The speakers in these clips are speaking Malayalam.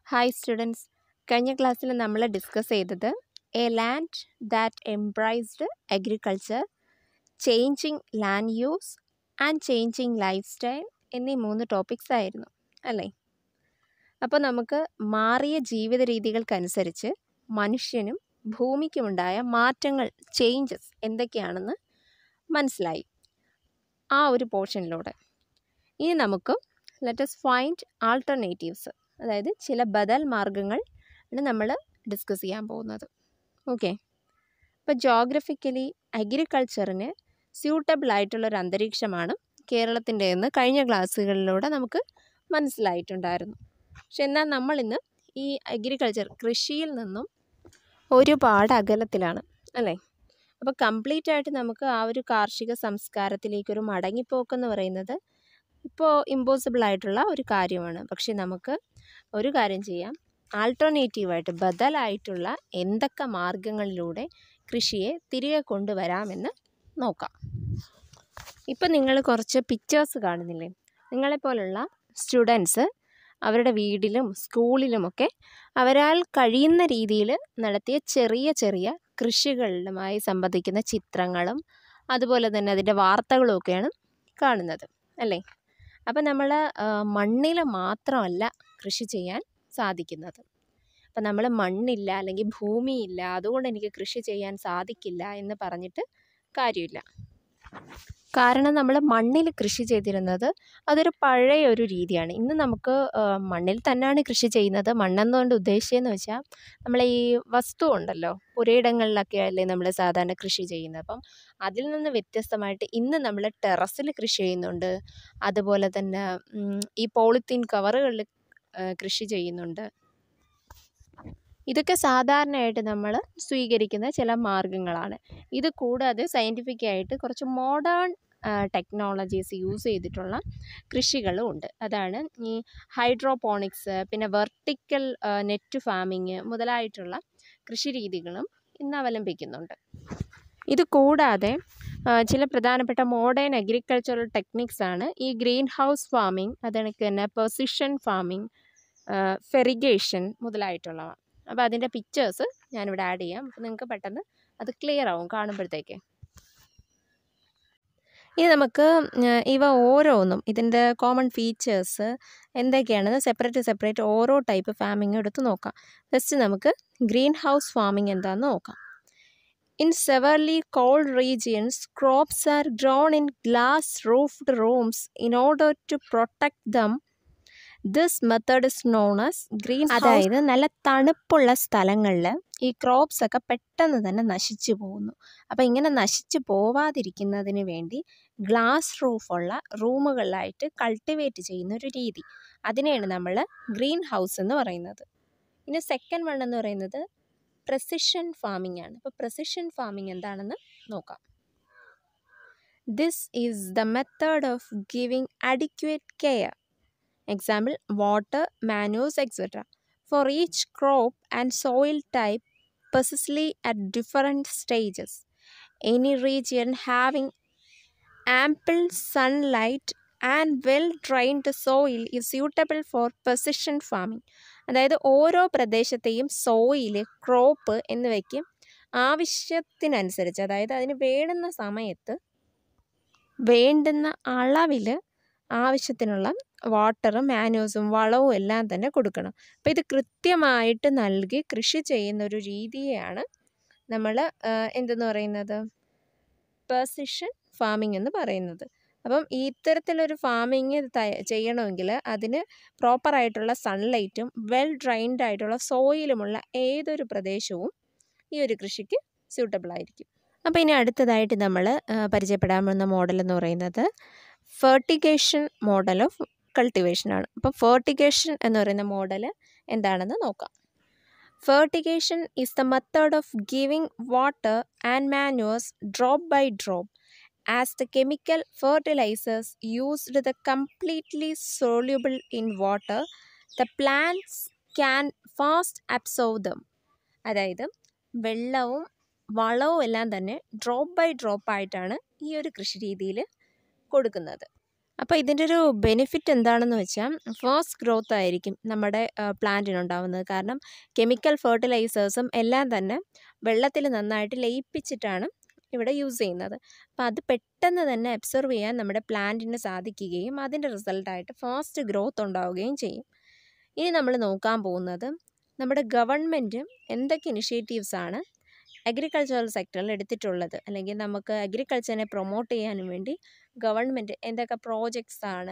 ഹായ് സ്റ്റുഡൻസ് കഴിഞ്ഞ ക്ലാസ്സിൽ നമ്മൾ ഡിസ്കസ് ചെയ്തത് a land that embraced agriculture changing land use and changing lifestyle എന്നീ മൂന്ന് ടോപ്പിക്സ് ആയിരുന്നു അല്ലേ അപ്പോൾ നമുക്ക് മാറിയ ജീവിത രീതികൾക്കനുസരിച്ച് മനുഷ്യനും ഭൂമിക്കുമുണ്ടായ മാറ്റങ്ങൾ ചേഞ്ചസ് എന്തൊക്കെയാണെന്ന് മനസ്സിലായി ആ ഒരു പോർഷനിലൂടെ ഇനി നമുക്ക് ലെറ്റസ് ഫൈൻഡ് ആൾട്ടർനേറ്റീവ്സ് അതായത് ചില ബദൽ മാർഗങ്ങൾ ആണ് നമ്മൾ ഡിസ്കസ് ചെയ്യാൻ പോകുന്നത് ഓക്കെ ഇപ്പോൾ ജോഗ്രഫിക്കലി അഗ്രികൾച്ചറിന് സ്യൂട്ടബിൾ ആയിട്ടുള്ളൊരു അന്തരീക്ഷമാണ് കേരളത്തിൻ്റെ എന്ന് കഴിഞ്ഞ ക്ലാസ്സുകളിലൂടെ നമുക്ക് മനസ്സിലായിട്ടുണ്ടായിരുന്നു പക്ഷെ എന്നാൽ നമ്മളിന്ന് ഈ അഗ്രികൾച്ചർ കൃഷിയിൽ നിന്നും ഒരുപാട് അകലത്തിലാണ് അല്ലേ അപ്പോൾ കംപ്ലീറ്റ് ആയിട്ട് നമുക്ക് ആ ഒരു കാർഷിക സംസ്കാരത്തിലേക്കൊരു മടങ്ങിപ്പോക്കെന്ന് പറയുന്നത് ഇപ്പോൾ ഇമ്പോസിബിൾ ആയിട്ടുള്ള ഒരു കാര്യമാണ് പക്ഷെ നമുക്ക് ഒരു കാര്യം ചെയ്യാം ആൾട്ടർനേറ്റീവായിട്ട് ബദലായിട്ടുള്ള എന്തൊക്കെ മാർഗങ്ങളിലൂടെ കൃഷിയെ തിരികെ കൊണ്ടുവരാമെന്ന് നോക്കാം ഇപ്പം നിങ്ങൾ കുറച്ച് പിക്ചേഴ്സ് കാണുന്നില്ലേ നിങ്ങളെപ്പോലുള്ള സ്റ്റുഡൻസ് അവരുടെ വീട്ടിലും സ്കൂളിലുമൊക്കെ അവരാൽ കഴിയുന്ന രീതിയിൽ നടത്തിയ ചെറിയ ചെറിയ കൃഷികളുമായി സംബന്ധിക്കുന്ന ചിത്രങ്ങളും അതുപോലെ തന്നെ അതിൻ്റെ വാർത്തകളും ഒക്കെയാണ് കാണുന്നത് അല്ലേ അപ്പം നമ്മൾ മണ്ണിൽ മാത്രമല്ല കൃഷി ചെയ്യാൻ സാധിക്കുന്നത് അപ്പം നമ്മൾ മണ്ണില്ല അല്ലെങ്കിൽ ഭൂമിയില്ല അതുകൊണ്ട് എനിക്ക് കൃഷി ചെയ്യാൻ സാധിക്കില്ല എന്ന് പറഞ്ഞിട്ട് കാര്യമില്ല കാരണം നമ്മൾ മണ്ണിൽ കൃഷി ചെയ്തിരുന്നത് അതൊരു പഴയ ഒരു രീതിയാണ് ഇന്ന് നമുക്ക് മണ്ണിൽ തന്നെയാണ് കൃഷി ചെയ്യുന്നത് മണ്ണെന്നുകൊണ്ട് ഉദ്ദേശിച്ചതെന്ന് വെച്ചാൽ നമ്മൾ ഈ വസ്തു ഉണ്ടല്ലോ പുരയിടങ്ങളിലൊക്കെ അല്ലേ നമ്മൾ സാധാരണ കൃഷി ചെയ്യുന്നത് അപ്പം അതിൽ നിന്ന് വ്യത്യസ്തമായിട്ട് ഇന്ന് നമ്മൾ ടെറസിൽ കൃഷി ചെയ്യുന്നുണ്ട് അതുപോലെ തന്നെ ഈ പോളിത്തീൻ കവറുകളിൽ കൃഷി ചെയ്യുന്നുണ്ട് ഇതൊക്കെ സാധാരണയായിട്ട് നമ്മൾ സ്വീകരിക്കുന്ന ചില മാർഗങ്ങളാണ് ഇത് കൂടാതെ സയൻറ്റിഫിക് ആയിട്ട് കുറച്ച് മോഡേൺ ടെക്നോളജീസ് യൂസ് ചെയ്തിട്ടുള്ള കൃഷികളും ഉണ്ട് അതാണ് ഈ ഹൈഡ്രോപോണിക്സ് പിന്നെ വെർട്ടിക്കൽ നെറ്റ് ഫാമിങ് മുതലായിട്ടുള്ള കൃഷി രീതികളും ഇന്ന് അവലംബിക്കുന്നുണ്ട് ഇത് കൂടാതെ ചില പ്രധാനപ്പെട്ട മോഡേൺ അഗ്രികൾച്ചറൽ ടെക്നിക്സ് ആണ് ഈ ഗ്രീൻ ഹൗസ് ഫാമിംഗ് അതണക്ക് തന്നെ പൊസിഷൻ ഫാമിംഗ് ഫെറിഗേഷൻ മുതലായിട്ടുള്ളവ അപ്പോൾ അതിൻ്റെ പിക്ചേഴ്സ് ഞാനിവിടെ ആഡ് ചെയ്യാം അപ്പോൾ നിങ്ങൾക്ക് പെട്ടെന്ന് അത് ക്ലിയർ ആവും കാണുമ്പോഴത്തേക്ക് ഇനി നമുക്ക് ഇവ ഓരോന്നും ഇതിൻ്റെ കോമൺ ഫീച്ചേഴ്സ് എന്തൊക്കെയാണെന്ന് സെപ്പറേറ്റ് സെപ്പറേറ്റ് ഓരോ ടൈപ്പ് ഫാമിംഗ് എടുത്ത് നോക്കാം ഫസ്റ്റ് നമുക്ക് ഗ്രീൻ ഹൗസ് ഫാമിംഗ് എന്താണെന്ന് നോക്കാം In severely cold regions, crops are grown in glass roofed rooms in order to protect them. This method is known as green അതായത് നല്ല തണുപ്പുള്ള സ്ഥലങ്ങളിൽ ഈ ക്രോപ്സ് ഒക്കെ പെട്ടെന്ന് തന്നെ നശിച്ചു പോകുന്നു അപ്പോൾ ഇങ്ങനെ നശിച്ചു പോവാതിരിക്കുന്നതിന് വേണ്ടി ഗ്ലാസ് റൂഫുള്ള റൂമുകളിലായിട്ട് കൾട്ടിവേറ്റ് ചെയ്യുന്ന ഒരു രീതി അതിനെയാണ് നമ്മൾ ഗ്രീൻ ഹൗസ് എന്ന് പറയുന്നത് ഇനി സെക്കൻഡ് വൺ എന്ന് പറയുന്നത് പ്രസിഷൻ ഫാമിംഗ് ആണ് അപ്പോൾ പ്രസിഷൻ ഫാമിംഗ് എന്താണെന്ന് നോക്കാം this is the method of giving adequate care example water manures etcetera for each crop and soil type precisely at different stages any region having ample sunlight and well drained soil is suitable for precision farming അതായത് ഓരോ പ്രദേശത്തെയും സോയിൽ ക്രോപ്പ് എന്നിവയ്ക്ക് ആവശ്യത്തിനനുസരിച്ച് അതായത് അതിന് വേണ്ടുന്ന സമയത്ത് വേണ്ടുന്ന അളവിൽ ആവശ്യത്തിനുള്ള വാട്ടറും മാനുവൽസും വളവും എല്ലാം തന്നെ കൊടുക്കണം അപ്പോൾ ഇത് കൃത്യമായിട്ട് നൽകി കൃഷി ചെയ്യുന്ന ഒരു രീതിയെയാണ് നമ്മൾ എന്തെന്ന് പറയുന്നത് പെർസിഷൻ ഫാമിംഗ് എന്ന് പറയുന്നത് അപ്പം ഇത്തരത്തിലൊരു ഫാമിങ് ചെയ്യണമെങ്കിൽ അതിന് പ്രോപ്പറായിട്ടുള്ള സൺലൈറ്റും വെൽ ഡ്രൈൻഡ് ആയിട്ടുള്ള സോയിലുമുള്ള ഏതൊരു പ്രദേശവും ഈ ഒരു കൃഷിക്ക് സ്യൂട്ടബിൾ ആയിരിക്കും അപ്പോൾ ഇനി അടുത്തതായിട്ട് നമ്മൾ പരിചയപ്പെടാൻ പോകുന്ന മോഡൽ എന്ന് പറയുന്നത് ഫെർട്ടിഗേഷൻ മോഡൽ ഓഫ് കൾട്ടിവേഷനാണ് അപ്പോൾ ഫെർട്ടിഗേഷൻ എന്ന് പറയുന്ന മോഡൽ എന്താണെന്ന് നോക്കാം fertigation is the method of giving water and manures drop by drop as the chemical fertilizers used the completely soluble in water, the plants can fast absorb them. അതായത് വെള്ളവും വളവും എല്ലാം തന്നെ ഡ്രോപ്പ് ബൈ ഡ്രോപ്പ് ആയിട്ടാണ് ഈ ഒരു കൃഷി രീതിയിൽ കൊടുക്കുന്നത് അപ്പോൾ ഇതിൻ്റെ ഒരു ബെനിഫിറ്റ് എന്താണെന്ന് വെച്ചാൽ ഫാസ്റ്റ് ഗ്രോത്ത് ആയിരിക്കും നമ്മുടെ പ്ലാന്റിനുണ്ടാവുന്നത് കാരണം കെമിക്കൽ ഫെർട്ടിലൈസേഴ്സും എല്ലാം തന്നെ വെള്ളത്തിൽ നന്നായിട്ട് ലയിപ്പിച്ചിട്ടാണ് ഇവിടെ യൂസ് ചെയ്യുന്നത് അപ്പോൾ അത് പെട്ടെന്ന് തന്നെ അബ്സർവ് ചെയ്യാൻ നമ്മുടെ പ്ലാന്റിന് സാധിക്കുകയും അതിൻ്റെ റിസൾട്ടായിട്ട് ഫാസ്റ്റ് ഗ്രോത്ത് ഉണ്ടാവുകയും ചെയ്യും ഇനി നമ്മൾ നോക്കാൻ പോകുന്നത് നമ്മുടെ ഗവൺമെൻറ് എന്തൊക്കെ ഇനിഷ്യേറ്റീവ്സ് ആണ് അഗ്രികൾച്ചറൽ സെക്ടറിൽ എടുത്തിട്ടുള്ളത് അല്ലെങ്കിൽ നമുക്ക് അഗ്രികൾച്ചറിനെ പ്രൊമോട്ട് ചെയ്യാനും വേണ്ടി ഗവൺമെൻറ് എന്തൊക്കെ പ്രോജക്ട്സ് ആണ്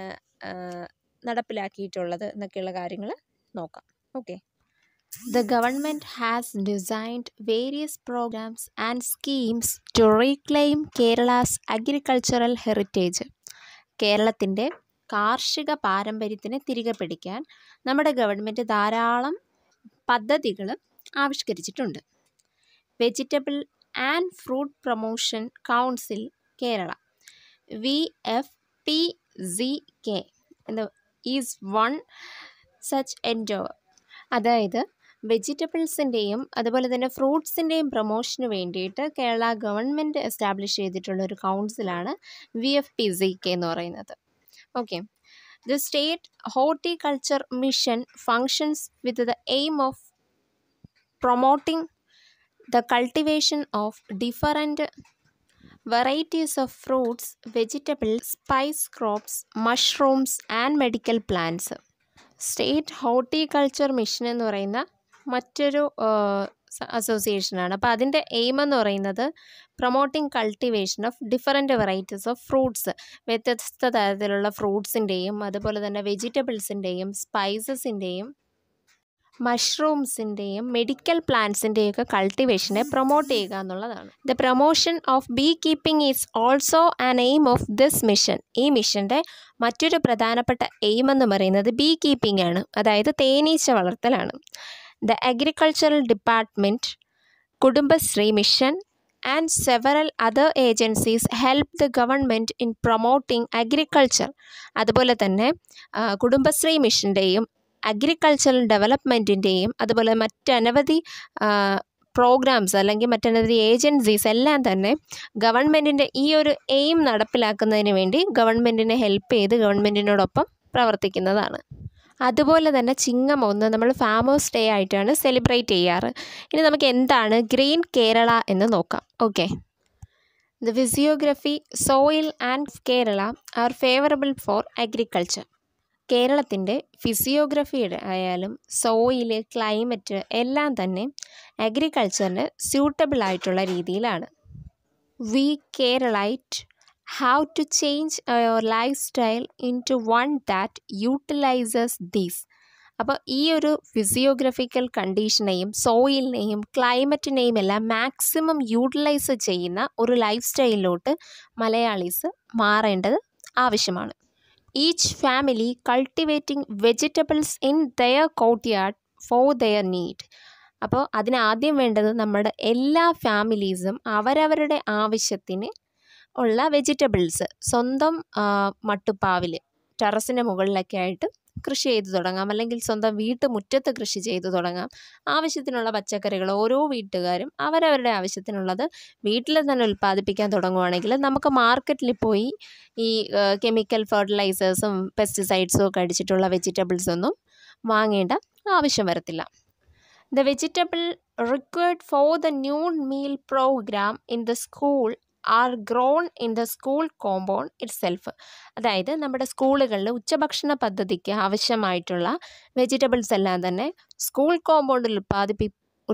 നടപ്പിലാക്കിയിട്ടുള്ളത് എന്നൊക്കെയുള്ള കാര്യങ്ങൾ നോക്കാം okay The government has designed various programs and schemes to reclaim Kerala's agricultural heritage. കേരളത്തിൻ്റെ കാർഷിക പാരമ്പര്യത്തിനെ തിരികെ പിടിക്കാൻ നമ്മുടെ ഗവൺമെൻറ് ധാരാളം പദ്ധതികൾ ആവിഷ്കരിച്ചിട്ടുണ്ട് vegetable and fruit promotion council Kerala V F P C K എന്ന ഈസ് വൺ സച്ച് എൻഡോവർ അതായത് വെജിറ്റബിൾസിൻ്റെയും അതുപോലെ തന്നെ ഫ്രൂട്ട്സിൻ്റെയും പ്രൊമോഷന് വേണ്ടിയിട്ട് കേരള ഗവൺമെൻറ് എസ്റ്റാബ്ലിഷ് ചെയ്തിട്ടുള്ള ഒരു കൗൺസിലാണ് V F P C K എന്ന് പറയുന്നത് okay the state horticulture mission functions with the aim of promoting the cultivation of different varieties of fruits, vegetables, spice crops, mushrooms and medical plants. State horticulture mission എന്ന് പറയുന്ന മറ്റൊരു അസോസിയേഷനാണ് അപ്പോൾ അതിൻ്റെ എയിം എന്ന് പറയുന്നത് promoting cultivation of different varieties of fruits വ്യത്യസ്ത തരത്തിലുള്ള ഫ്രൂട്ട്സിൻ്റെയും അതുപോലെ തന്നെ വെജിറ്റബിൾസിൻ്റെയും സ്പൈസസിൻ്റെയും മഷ്റൂംസിൻ്റെയും മെഡിക്കൽ പ്ലാന്റ്സിൻ്റെയും ഒക്കെ കൾട്ടിവേഷനെ പ്രൊമോട്ട് ചെയ്യുക എന്നുള്ളതാണ് the promotion of bee keeping is also an aim of this mission ഈ മിഷൻ്റെ മറ്റൊരു പ്രധാനപ്പെട്ട എയിം എന്ന് പറയുന്നത് ബീ കീപ്പിംഗ് ആണ് അതായത് തേനീച്ച വളർത്തലാണ് the agricultural department Kudumbashree mission and several other agencies help the government in promoting agriculture അതുപോലെ തന്നെ കുടുംബശ്രീ മിഷൻ്റെയും അഗ്രികൾച്ചറൽ ഡെവലപ്മെൻറ്റിൻ്റെയും അതുപോലെ മറ്റനവധി പ്രോഗ്രാംസ് അല്ലെങ്കിൽ മറ്റനവധി ഏജൻസീസ് എല്ലാം തന്നെ ഗവൺമെൻറ്റിൻ്റെ ഈ ഒരു എയിം നടപ്പിലാക്കുന്നതിന് വേണ്ടി ഗവൺമെൻറ്റിനെ ഹെൽപ്പ് ചെയ്ത് ഗവൺമെൻറ്റിനോടൊപ്പം പ്രവർത്തിക്കുന്നതാണ് അതുപോലെ തന്നെ ചിങ്ങം ഒന്ന് നമ്മൾ ഫാമേഴ്സ് ഡേ ആയിട്ടാണ് സെലിബ്രേറ്റ് ചെയ്യാറ് ഇനി നമുക്ക് എന്താണ് ഗ്രീൻ കേരള എന്ന് നോക്കാം okay the physiography soil and Kerala are favourable for agriculture കേരളത്തിൻ്റെ ഫിസിയോഗ്രഫിയുടെ ആയാലും സോയില് ക്ലൈമറ്റ് എല്ലാം തന്നെ അഗ്രികൾച്ചറിന് സ്യൂട്ടബിൾ ആയിട്ടുള്ള രീതിയിലാണ് we Keralite how to change your lifestyle into one that utilises these അപ്പോൾ ഈ ഒരു ഫിസിയോഗ്രഫിക്കൽ കണ്ടീഷനെയും സോയിലിനെയും ക്ലൈമറ്റിനെയും എല്ലാം മാക്സിമം യൂട്ടിലൈസ് ചെയ്യുന്ന ഒരു ലൈഫ് സ്റ്റൈലിലോട്ട് മലയാളീസ് മാറേണ്ടത് ആവശ്യമാണ് each family cultivating vegetables in their courtyard for their need അപ്പോൾ അതിന് ആദ്യം വേണ്ടത് നമ്മുടെ എല്ലാ ഫാമിലീസും അവരവരുടെ ആവശ്യത്തിന് ഉള്ള വെജിറ്റബിൾസ് സ്വന്തം മട്ടുപ്പാവിൽ ടെറസിൻ്റെ മുകളിലൊക്കെ ആയിട്ട് കൃഷി ചെയ്തു തുടങ്ങാം അല്ലെങ്കിൽ സ്വന്തം വീട്ടുമുറ്റത്ത് കൃഷി ചെയ്തു തുടങ്ങാം ആവശ്യത്തിനുള്ള പച്ചക്കറികൾ ഓരോ വീട്ടുകാരും അവരവരുടെ ആവശ്യത്തിനുള്ളത് വീട്ടിൽ തന്നെ ഉൽപ്പാദിപ്പിക്കാൻ തുടങ്ങുവാണെങ്കിൽ നമുക്ക് മാർക്കറ്റിൽ പോയി ഈ കെമിക്കൽ ഫെർട്ടിലൈസേഴ്സും പെസ്റ്റിസൈഡ്സും ഒക്കെ അടിച്ചിട്ടുള്ള വെജിറ്റബിൾസ് ഒന്നും വാങ്ങേണ്ട ആവശ്യം വരത്തില്ല the vegetable required for the new meal programme in the school are grown in the school compound itself അതായത് നമ്മുടെ സ്കൂളുകളിൽ ഉച്ചഭക്ഷണ പദ്ധതിക്ക് ആവശ്യമായിട്ടുള്ള വെജിറ്റബിൾസ് എല്ലാം തന്നെ സ്കൂൾ കോമ്പൗണ്ടിൽ ഉൽപ്പാദിപ്പി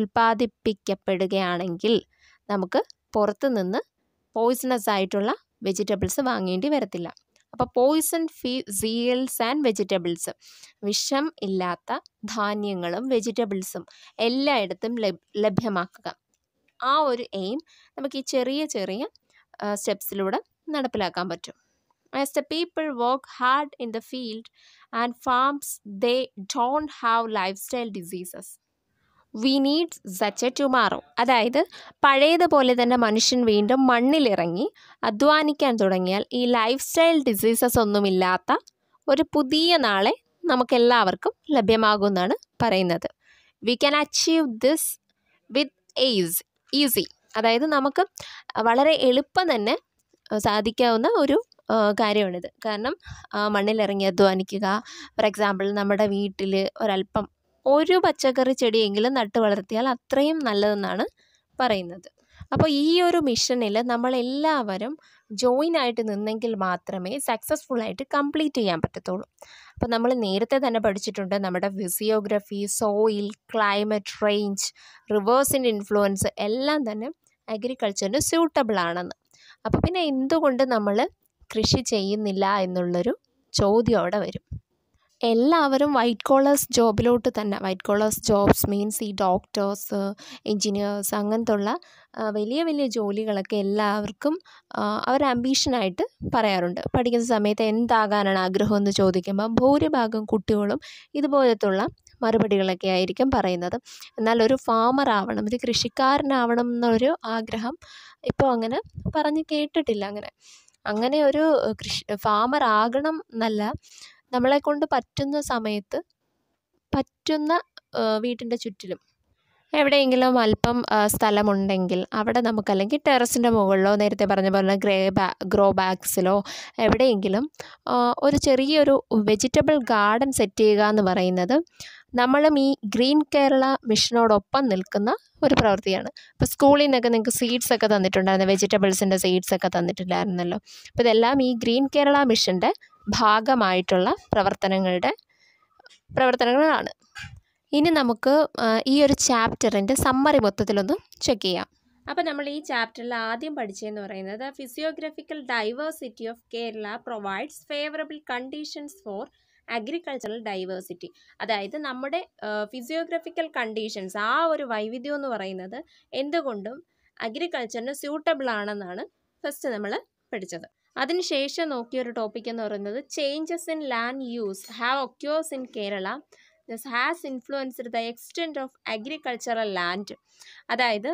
ഉൽപ്പാദിപ്പിക്കപ്പെടുകയാണെങ്കിൽ നമുക്ക് പുറത്ത് നിന്ന് പോയിസണസ് ആയിട്ടുള്ള വെജിറ്റബിൾസ് വാങ്ങേണ്ടി വരത്തില്ല അപ്പോൾ poison free cereals and vegetables വിഷം ഇല്ലാത്ത ധാന്യങ്ങളും വെജിറ്റബിൾസും എല്ലായിടത്തും ലഭ്യമാക്കുക ആ ഒരു എയിം നമുക്ക് ഈ ചെറിയ ചെറിയ സ്റ്റെപ്സിലൂടെ നടപ്പിലാക്കാൻ പറ്റും as the people work hard in the field and farms they don't have lifestyle diseases we need such a tomorrow അതായത് പഴയതുപോലെ തന്നെ മനുഷ്യൻ വീണ്ടും മണ്ണിലിറങ്ങി അധ്വാനിക്കാൻ തുടങ്ങിയാൽ ഈ ലൈഫ് സ്റ്റൈൽ ഡിസീസസ് ഒന്നുമില്ലാത്ത ഒരു പുതിയ നാളെ നമുക്കെല്ലാവർക്കും ലഭ്യമാകുമെന്നാണ് പറയുന്നത് we can achieve this with ease easy അതായത് നമുക്ക് വളരെ എളുപ്പം തന്നെ സാധിക്കാവുന്ന ഒരു കാര്യമാണിത് കാരണം മണ്ണിലിറങ്ങി അധ്വാനിക്കുക ഫോർ എക്സാമ്പിൾ നമ്മുടെ വീട്ടിൽ ഒരല്പം ഒരു പച്ചക്കറി ചെടിയെങ്കിലും നട്ട് വളർത്തിയാൽ അത്രയും നല്ലതെന്നാണ് പറയുന്നത് അപ്പോൾ ഈ ഒരു മിഷനിൽ നമ്മളെല്ലാവരും ജോയിൻ ആയിട്ട് നിന്നെങ്കിൽ മാത്രമേ സക്സസ്ഫുൾ ആയിട്ട് കംപ്ലീറ്റ് ചെയ്യാൻ പറ്റത്തുള്ളൂ അപ്പോൾ നമ്മൾ നേരത്തെ തന്നെ പഠിച്ചിട്ടുണ്ട് നമ്മുടെ ഫിസിയോഗ്രഫി സോയിൽ ക്ലൈമറ്റ് റേഞ്ച് റിവേഴ്സിൻ്റെ ഇൻഫ്ലുവൻസ് എല്ലാം തന്നെ അഗ്രികൾച്ചറിന് സ്യൂട്ടബിൾ ആണെന്ന് അപ്പോൾ പിന്നെ എന്തുകൊണ്ട് നമ്മൾ കൃഷി ചെയ്യുന്നില്ല എന്നുള്ളൊരു ചോദ്യം അവിടെ വരും എല്ലാവരും വൈറ്റ് കോളേഴ്സ് ജോബിലോട്ട് തന്നെ വൈറ്റ് കോളേഴ്സ് ജോബ്സ് മീൻസ് ഈ ഡോക്ടേഴ്സ് എൻജിനീയേഴ്സ് അങ്ങനത്തെ ഉള്ള വലിയ വലിയ ജോലികളൊക്കെ എല്ലാവർക്കും അവർ അംബീഷനായിട്ട് പറയാറുണ്ട് പഠിക്കുന്ന സമയത്ത് എന്താകാനാണ് ആഗ്രഹം എന്ന് ചോദിക്കുമ്പോൾ ഭൂരിഭാഗം കുട്ടികളും ഇതുപോലത്തുള്ള മറുപടികളൊക്കെ ആയിരിക്കും പറയുന്നത് എന്നാൽ ഒരു ഫാമർ ആവണം ഒരു കൃഷിക്കാരനാവണം എന്നൊരു ആഗ്രഹം ഇപ്പോൾ അങ്ങനെ പറഞ്ഞ് കേട്ടിട്ടില്ല അങ്ങനെ അങ്ങനെ ഒരു കൃഷി ഫാമർ ആകണം എന്നല്ല നമ്മളെക്കൊണ്ട് പറ്റുന്ന സമയത്ത് പറ്റുന്ന വീട്ടിൻ്റെ ചുറ്റിലും എവിടെയെങ്കിലും അല്പം സ്ഥലമുണ്ടെങ്കിൽ അവിടെ നമുക്ക് അല്ലെങ്കിൽ ടെറസിൻ്റെ മുകളിലോ നേരത്തെ പറഞ്ഞ പോലെ ഗ്രേ ബാ ഗ്രോ ബാഗ്സിലോ എവിടെയെങ്കിലും ഒരു ചെറിയൊരു വെജിറ്റബിൾ ഗാർഡൻ സെറ്റ് ചെയ്യുക എന്ന് പറയുന്നത് നമ്മളും ഈ ഗ്രീൻ കേരള മിഷനോടൊപ്പം നിൽക്കുന്ന ഒരു പ്രവൃത്തിയാണ് ഇപ്പോൾ സ്കൂളിൽ നിന്നൊക്കെ നിങ്ങൾക്ക് സീഡ്സ് ഒക്കെ തന്നിട്ടുണ്ടായിരുന്നു വെജിറ്റബിൾസിൻ്റെ സീഡ്സ് ഒക്കെ തന്നിട്ടില്ലായിരുന്നല്ലോ അപ്പോൾ ഇതെല്ലാം ഈ ഗ്രീൻ കേരള മിഷൻ്റെ ഭാഗമായിട്ടുള്ള പ്രവർത്തനങ്ങളുടെ പ്രവർത്തനങ്ങളാണ് ഇനി നമുക്ക് ഈ ഒരു ചാപ്റ്ററിൻ്റെ സമ്മറി മൊത്തത്തിലൊന്ന് ചെക്ക് ചെയ്യാം അപ്പോൾ നമ്മൾ ഈ ചാപ്റ്ററിൽ ആദ്യം പഠിച്ചതെന്ന് പറയുന്നത് physiographical diversity of Kerala provides favourable conditions for agricultural diversity അതായത് നമ്മുടെ ഫിസിയോഗ്രഫിക്കൽ കണ്ടീഷൻസ് ആ ഒരു വൈവിധ്യം എന്ന് പറയുന്നത് എന്തുകൊണ്ടും അഗ്രികൾച്ചറിന് സ്യൂട്ടബിൾ ആണെന്നാണ് ഫസ്റ്റ് നമ്മൾ പഠിച്ചത് അതിനുശേഷം നോക്കിയ ഒരു ടോപ്പിക് എന്ന് പറയുന്നത് changes in land use have occurs in Kerala this has influenced the extent of agricultural land അതായത്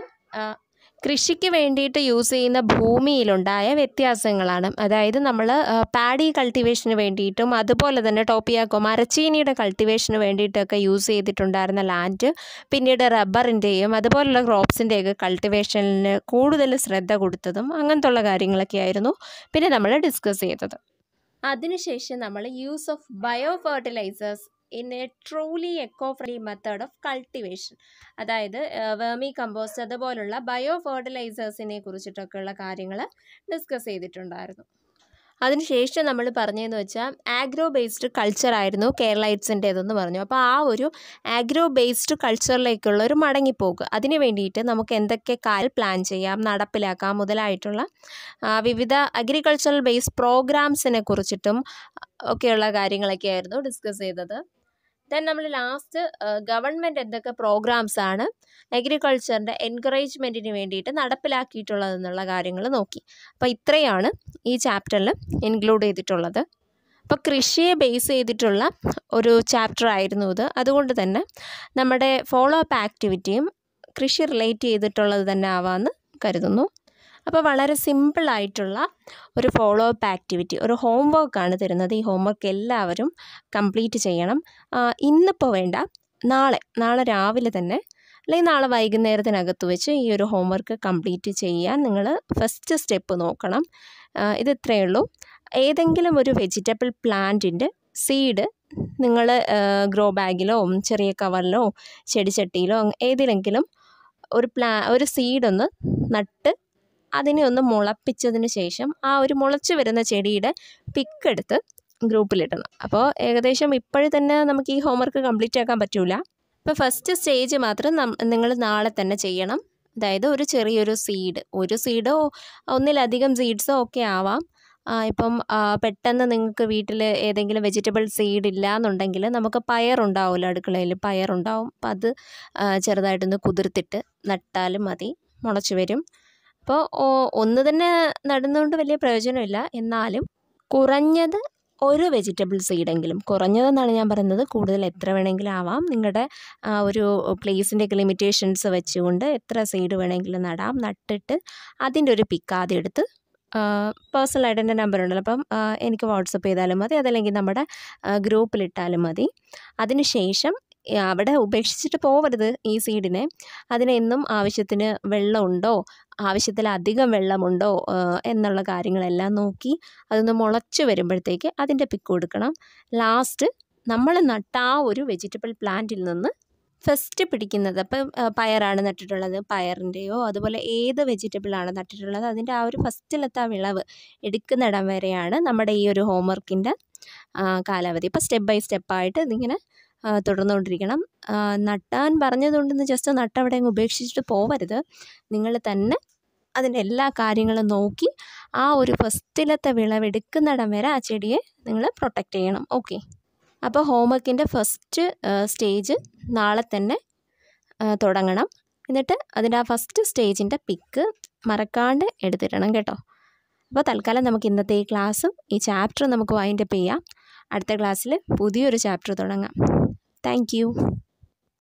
കൃഷിക്ക് വേണ്ടിയിട്ട് യൂസ് ചെയ്യുന്ന ഭൂമിയിലുണ്ടായ വ്യത്യാസങ്ങളാണ് അതായത് നമ്മൾ പാഡി കൾട്ടിവേഷന് വേണ്ടിയിട്ടും അതുപോലെ തന്നെ ടോപ്പിയാക്കോ മരച്ചീനിയുടെ കൾട്ടിവേഷന് വേണ്ടിയിട്ടൊക്കെ യൂസ് ചെയ്തിട്ടുണ്ടായിരുന്ന ലാൻഡ് പിന്നീട് റബ്ബറിൻ്റെയും അതുപോലുള്ള ക്രോപ്സിൻ്റെയൊക്കെ കൾട്ടിവേഷനിൽ കൂടുതൽ ശ്രദ്ധ കൊടുത്തതും അങ്ങനത്തുള്ള കാര്യങ്ങളൊക്കെ ആയിരുന്നു പിന്നെ നമ്മൾ ഡിസ്കസ് ചെയ്തത് അതിനുശേഷം നമ്മൾ use of bio fertilisers in a truly eco friendly method of cultivation അതായത് വേമി കമ്പോസ്റ്റ് അതുപോലുള്ള ബയോ ഫെർട്ടിലൈസേഴ്സിനെ കുറിച്ചിട്ടൊക്കെയുള്ള കാര്യങ്ങൾ ഡിസ്കസ് ചെയ്തിട്ടുണ്ടായിരുന്നു അതിനുശേഷം നമ്മൾ പറഞ്ഞതെന്ന് വെച്ചാൽ ആഗ്രോ ബേസ്ഡ് കൾച്ചറായിരുന്നു കേരളൈറ്റ്സിൻ്റേതെന്ന് പറഞ്ഞു അപ്പോൾ ആ ഒരു ആഗ്രോ ബേസ്ഡ് കൾച്ചറിലേക്കുള്ള ഒരു മടങ്ങിപ്പോക്ക് അതിന് വേണ്ടിയിട്ട് നമുക്ക് എന്തൊക്കെ കാര്യം പ്ലാൻ ചെയ്യാം നടപ്പിലാക്കാം മുതലായിട്ടുള്ള വിവിധ അഗ്രികൾച്ചറൽ ബേസ്ഡ് പ്രോഗ്രാംസിനെ കുറിച്ചിട്ടും ഒക്കെയുള്ള കാര്യങ്ങളൊക്കെ ആയിരുന്നു ഡിസ്കസ് ചെയ്തത് ദെൻ നമ്മൾ ലാസ്റ്റ് ഗവൺമെൻറ് എന്തൊക്കെ പ്രോഗ്രാംസ് ആണ് അഗ്രികൾച്ചറിൻ്റെ എൻകറേജ്മെൻറ്റിന് വേണ്ടിയിട്ട് നടപ്പിലാക്കിയിട്ടുള്ളതെന്നുള്ള കാര്യങ്ങൾ നോക്കി അപ്പോൾ ഇത്രയാണ് ഈ ചാപ്റ്ററിൽ ഇൻക്ലൂഡ് ചെയ്തിട്ടുള്ളത് അപ്പോൾ കൃഷിയെ ബേസ് ചെയ്തിട്ടുള്ള ഒരു ചാപ്റ്റർ ആയിരുന്നു ഇത് അതുകൊണ്ട് തന്നെ നമ്മുടെ ഫോളോ അപ്പ് ആക്ടിവിറ്റിയും കൃഷി റിലേറ്റ് ചെയ്തിട്ടുള്ളത് തന്നെ ആവാമെന്ന് കരുതുന്നു അപ്പോൾ വളരെ സിമ്പിളായിട്ടുള്ള ഒരു ഫോളോ അപ്പ് ആക്ടിവിറ്റി ഒരു ഹോം വർക്കാണ് തരുന്നത് ഈ ഹോം വർക്ക് എല്ലാവരും കംപ്ലീറ്റ് ചെയ്യണം ഇന്നിപ്പോൾ വേണ്ട നാളെ നാളെ രാവിലെ തന്നെ അല്ലെങ്കിൽ നാളെ വൈകുന്നേരത്തിനകത്ത് വെച്ച് ഈ ഒരു ഹോം വർക്ക് കംപ്ലീറ്റ് ചെയ്യാൻ നിങ്ങൾ ഫസ്റ്റ് സ്റ്റെപ്പ് നോക്കണം ഇത് ഇത്രയേ ഉള്ളൂ ഏതെങ്കിലും ഒരു വെജിറ്റബിൾ പ്ലാന്റിൻ്റെ സീഡ് നിങ്ങൾ ഗ്രോ ബാഗിലോ ചെറിയ കവറിലോ ചെടിച്ചട്ടിയിലോ ഏതിലെങ്കിലും ഒരു പ്ലാ ഒരു സീഡൊന്ന് നട്ട് അതിനെ ഒന്ന് മുളപ്പിച്ചതിന് ശേഷം ആ ഒരു മുളച്ച് വരുന്ന ചെടിയുടെ പിക്ക് എടുത്ത് ഗ്രൂപ്പിലിടണം അപ്പോൾ ഏകദേശം ഇപ്പോഴും തന്നെ നമുക്ക് ഈ ഹോംവർക്ക് കംപ്ലീറ്റ് ആക്കാൻ പറ്റില്ല ഇപ്പോൾ ഫസ്റ്റ് സ്റ്റേജ് മാത്രം നിങ്ങൾ നാളെ തന്നെ ചെയ്യണം അതായത് ഒരു ചെറിയൊരു സീഡ് ഒരു സീഡോ ഒന്നിലധികം സീഡ്സോ ഒക്കെ ആവാം ഇപ്പം പെട്ടെന്ന് നിങ്ങൾക്ക് വീട്ടിൽ ഏതെങ്കിലും വെജിറ്റബിൾ സീഡ് ഇല്ല എന്നുണ്ടെങ്കിൽ നമുക്ക് പയറുണ്ടാവുമല്ലോ അടുക്കളയിൽ പയറുണ്ടാവും അപ്പം അത് ചെറുതായിട്ടൊന്ന് കുതിർത്തിട്ട് നട്ടാലും മതി മുളച്ച് വരും അപ്പോൾ ഒന്ന് തന്നെ നടുന്നതുകൊണ്ട് വലിയ പ്രയോജനമില്ല എന്നാലും കുറഞ്ഞത് ഒരു വെജിറ്റബിൾ സീഡെങ്കിലും കുറഞ്ഞതെന്നാണ് ഞാൻ പറയുന്നത് കൂടുതൽ എത്ര വേണമെങ്കിലും ആവാം നിങ്ങളുടെ ഒരു പ്ലേസിൻ്റെയൊക്കെ ലിമിറ്റേഷൻസ് വെച്ചുകൊണ്ട് എത്ര സീഡ് വേണമെങ്കിലും നടാം നട്ടിട്ട് അതിൻ്റെ ഒരു പിക്ക് ആദ്യം എടുത്ത് പേഴ്സണലായിട്ട് എൻ്റെ നമ്പർ ഉണ്ടല്ലോ അപ്പം എനിക്ക് വാട്സപ്പ് ചെയ്താലും മതി അതല്ലെങ്കിൽ നമ്മുടെ ഗ്രൂപ്പിലിട്ടാലും മതി അതിന് ശേഷം അവിടെ ഉപേക്ഷിച്ചിട്ട് പോവരുത് ഈ സീഡിനെ അതിന് എന്നും ആവശ്യത്തിന് വെള്ളമുണ്ടോ ആവശ്യത്തിലധികം വെള്ളമുണ്ടോ എന്നുള്ള കാര്യങ്ങളെല്ലാം നോക്കി അതൊന്ന് മുളച്ച് വരുമ്പോഴത്തേക്ക് അതിൻ്റെ പിക്ക് കൊടുക്കണം ലാസ്റ്റ് നമ്മൾ നട്ട ആ ഒരു വെജിറ്റബിൾ പ്ലാന്റിൽ നിന്ന് ഫസ്റ്റ് പിടിക്കുന്നത് അപ്പം പയറാണ് നട്ടിട്ടുള്ളത് പയറിൻ്റെയോ അതുപോലെ ഏത് വെജിറ്റബിളാണ് നട്ടിട്ടുള്ളത് അതിൻ്റെ ആ ഒരു ഫസ്റ്റിലത്തെ ആ വിളവ് എടുക്കുന്നിടം വരെയാണ് നമ്മുടെ ഈ ഒരു ഹോംവർക്കിൻ്റെ കാലാവധി ഇപ്പോൾ സ്റ്റെപ്പ് ബൈ സ്റ്റെപ്പായിട്ട് ഇതിങ്ങനെ തുടർന്നുകൊണ്ടിരിക്കണം നട്ടാൻ പറഞ്ഞതുകൊണ്ടെന്ന് ജസ്റ്റ് നട്ടവിടെ അങ്ങ് ഉപേക്ഷിച്ചിട്ട് പോവരുത് നിങ്ങൾ തന്നെ അതിൻ്റെ എല്ലാ കാര്യങ്ങളും നോക്കി ആ ഒരു ഫസ്റ്റിലത്തെ വിളവെടുക്കുന്നിടം വരെ ആ ചെടിയെ നിങ്ങൾ പ്രൊട്ടക്റ്റ് ചെയ്യണം ഓക്കെ അപ്പോൾ ഹോംവർക്കിൻ്റെ ഫസ്റ്റ് സ്റ്റേജ് നാളെ തന്നെ തുടങ്ങണം എന്നിട്ട് അതിൻ്റെ ആ ഫസ്റ്റ് സ്റ്റേജിൻ്റെ പിക്ക് മറക്കാണ്ട് എടുത്തിടണം കേട്ടോ അപ്പോൾ തൽക്കാലം നമുക്ക് ഇന്നത്തെ ഈ ക്ലാസ്സും ഈ ചാപ്റ്റർ നമുക്ക് വൈൻഡപ്പ് ചെയ്യാം അടുത്ത ക്ലാസ്സിൽ പുതിയൊരു ചാപ്റ്റർ തുടങ്ങാം താങ്ക്